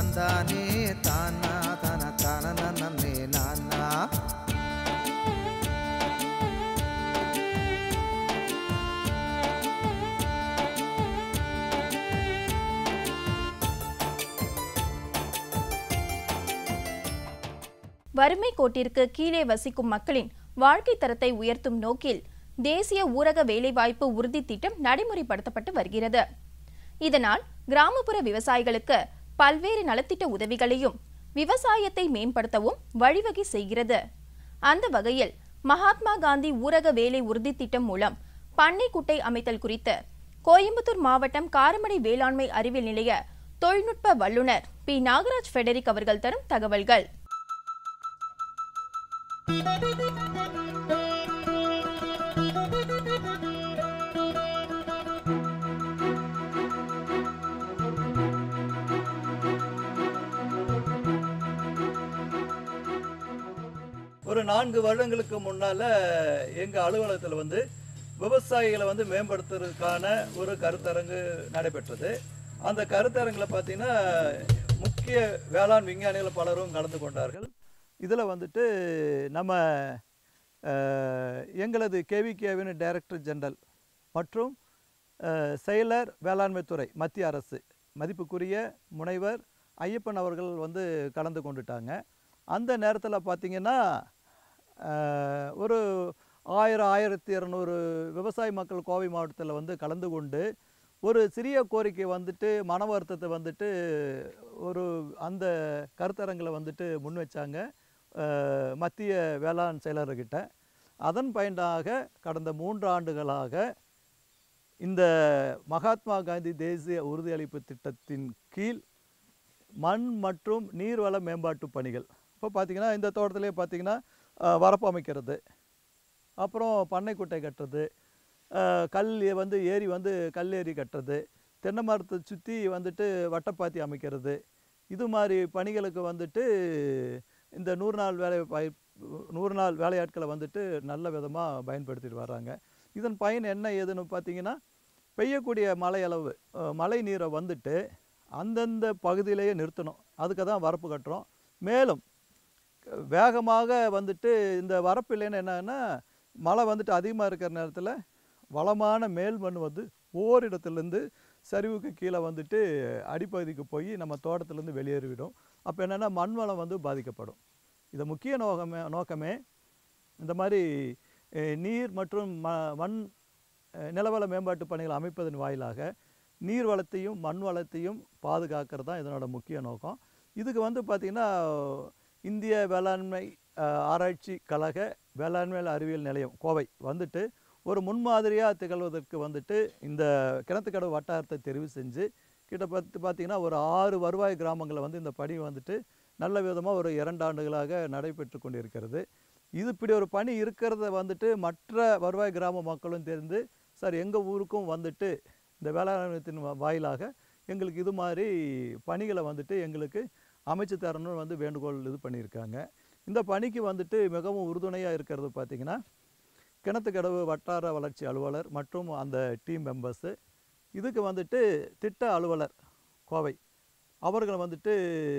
தந்தானே தானா தன தான நன்னே நானா வறுமை கோட்டிற்கு கீழே வசிக்கும் மக்களின் வாழ்க்கை தரத்தை உயர்த்தும் நோக்கில் தேசிய ஊரக வேலைவாய்ப்பு உறுதி திட்டம் நடைமுறைப்படுத்தப்பட்டு வருகிறது இதனால் கிராமப்புற விவசாயிகளுக்கு பல்வேறு நலத்திட்ட உதவிகளையும் விவசாயத்தை மேம்படுத்தவும் வழிவகை செய்கிறது அந்த வகையில் மகாத்மா காந்தி ஊரக வேலை உறுதி திட்டம் மூலம் பண்ணை குட்டை அமைத்தல் குறித்து கோயம்புத்தூர் மாவட்டம் காரமடை வேளாண்மை அறிவியல் நிலைய தொழில்நுட்ப வல்லுநர் பி நாகராஜ் ஃபெடரிக் அவர்கள் தரும் தகவல்கள் ஒரு நான்கு வருடங்களுக்கு முன்னால் எங்கள் அலுவலகத்தில் வந்து விவசாயிகளை வந்து மேம்படுத்துறதுக்கான ஒரு கருத்தரங்கு நடைபெற்றது அந்த கருத்தரங்கில் பார்த்தீங்கன்னா முக்கிய வேளாண் விஞ்ஞானிகள் பலரும் கலந்து கொண்டார்கள் இதில் வந்துட்டு நம்ம அஹ், எங்களது கேவிகேவின் டைரக்டர் ஜெனரல் மற்றும் அஹ், செயலர் வேளாண்மை துறை மத்திய அரசு மதிப்புக்குரிய முனைவர் ஐயப்பன் அவர்கள் வந்து கலந்து கொண்டுட்டாங்க அந்த நேரத்தில் பார்த்தீங்கன்னா அஹ், ஒரு ஆயிரம் ஆயிரத்தி இரநூறு விவசாய மக்கள் கோவை மாவட்டத்தில் வந்து கலந்து கொண்டு ஒரு சிறிய கோரிக்கை வந்துட்டு மன வருத்தத்தை வந்துட்டு ஒரு அந்த கருத்தரங்கில் வந்துட்டு முன் வச்சாங்க அஹ், மத்திய வேளாண் செயலர்கிட்ட அதன் பயனாக கடந்த மூன்று ஆண்டுகளாக இந்த மகாத்மா காந்தி தேசிய உறுதியளிப்பு திட்டத்தின் கீழ் மண் மற்றும் நீர்வள மேம்பாட்டு பணிகள் இப்போ பார்த்தீங்கன்னா இந்த தோட்டத்திலே பார்த்தீங்கன்னா அஹ், வரப்பு அமைக்கிறது அப்புறம் பண்ணைக்குட்டை கட்டுறது அஹ், கல் ஏ- வந்து ஏரி வந்து கல்லேரி கட்டுறது தென்னை மரத்தை சுற்றி வந்துட்டு வட்டப்பாத்தி அமைக்கிறது இது மாதிரி பணிகளுக்கு வந்துட்டு இந்த நூறு நாள் வேலை வாய் நூறு நாள் வேலையாட்களை வந்துட்டு நல்ல விதமாக பயன்படுத்திட்டு வர்றாங்க இதன் பயன் என்ன ஏதுன்னு பார்த்தீங்கன்னா பெய்யக்கூடிய மழை அளவு அஹ், மழை நீரை வந்துட்டு அந்தந்த பகுதியிலேயே நிறுத்தணும் அதுக்கு தான் வரப்பு கட்டுறோம் மேலும் வேகமாக வந்துட்டு இந்த வரப்பு இல்லைன்னு என்னன்னா மழை வந்துட்டு அதிகமாக இருக்கிற நேரத்தில் வளமான மேல் மண் வந்து ஓரிடத்துலேருந்து சரிவுக்கு கீழே வந்துட்டு அடிப்பகுதிக்கு போய் நம்ம தோட்டத்துலேருந்து வெளியேறிவிடும் அப்போ என்னென்னா மண் வளம் வந்து பாதிக்கப்படும் இது முக்கிய நோக்கமே நோக்கமே இந்த மாதிரி அஹ், நீர் மற்றும் ம மண் அஹ், நிலவள மேம்பாட்டு பணிகள் அமைப்பதன் வாயிலாக நீர் வளத்தையும் மண் வளத்தையும் பாதுகாக்கிறது தான் இதனோட முக்கிய நோக்கம் இதுக்கு வந்து பார்த்திங்கன்னா இந்திய வேளாண்மை அஹ், ஆராய்ச்சி கழக வேளாண்மை அறிவியல் நிலையம் கோவை வந்துட்டு ஒரு முன்மாதிரியாக திகழ்வதற்கு வந்துட்டு இந்த கிணத்துக்கடவு வட்டாரத்தை தெரிவு செஞ்சு கிட்ட பார்த்து பார்த்திங்கன்னா ஒரு ஆறு வருவாய் கிராமங்களில் வந்து இந்த பணி வந்துட்டு நல்ல விதமாக ஒரு இரண்டு ஆண்டுகளாக நடைபெற்று கொண்டிருக்கிறது இது இப்படி ஒரு பணி இருக்கிறத வந்துட்டு மற்ற வருவாய் கிராம மக்களும் தெரிந்து சார் எங்கள் ஊருக்கும் வந்துட்டு இந்த வேளாண்மையத்தின் வா- வாயிலாக எங்களுக்கு இது மாதிரி பணிகளை வந்துட்டு எங்களுக்கு அமைச்சு தரணும்னு வந்து வேண்டுகோள் இது பண்ணியிருக்காங்க இந்த பணிக்கு வந்துட்டு மிகவும் உறுதுணையாக இருக்கிறது பார்த்திங்கன்னா கிணத்துக்கடவு வட்டார வளர்ச்சி அலுவலர் மற்றும் அந்த டீம் மெம்பர்ஸு இதுக்கு வந்துட்டு திட்ட அலுவலர் கோவை அவர்கள் வந்துட்டு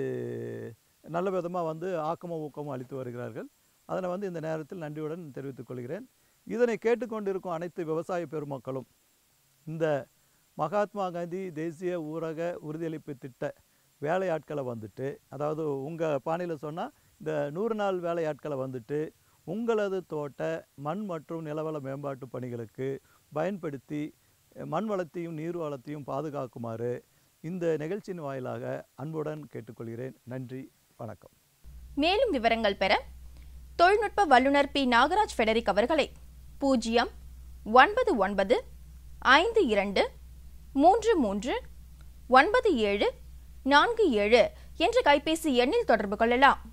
நல்ல விதமாக வந்து ஆக்கமும் ஊக்கமும் அளித்து வருகிறார்கள் அதனை வந்து இந்த நேரத்தில் நன்றியுடன் தெரிவித்துக் கொள்கிறேன் இதனை கேட்டுக்கொண்டிருக்கும் அனைத்து விவசாய பெருமக்களும் இந்த மகாத்மா காந்தி தேசிய ஊரக உறுதியளிப்பு திட்ட வேலையாட்களை வந்துட்டு அதாவது உங்கள் பாணியில் சொன்னால் இந்த நூறு நாள் வேலையாட்களை வந்துட்டு உங்களது தோட்ட மண் மற்றும் நிலவள மேம்பாட்டு பணிகளுக்கு பயன்படுத்தி மண் வளத்தையும் நீர் வளத்தையும் பாதுகாக்குமாறு இந்த நிகழ்ச்சியின் வாயிலாக அன்புடன் கேட்டுக்கொள்கிறேன் நன்றி வணக்கம் மேலும் விவரங்கள் பெற தொழில்நுட்ப வல்லுநர் பி நாகராஜ் ஃபெடரிக் அவர்களை பூஜ்ஜியம் ஒன்பது ஒன்பது ஐந்து இரண்டு மூன்று மூன்று ஒன்பது ஏழு நான்கு ஏழு என்ற கைபேசி எண்ணில் தொடர்பு கொள்ளலாம்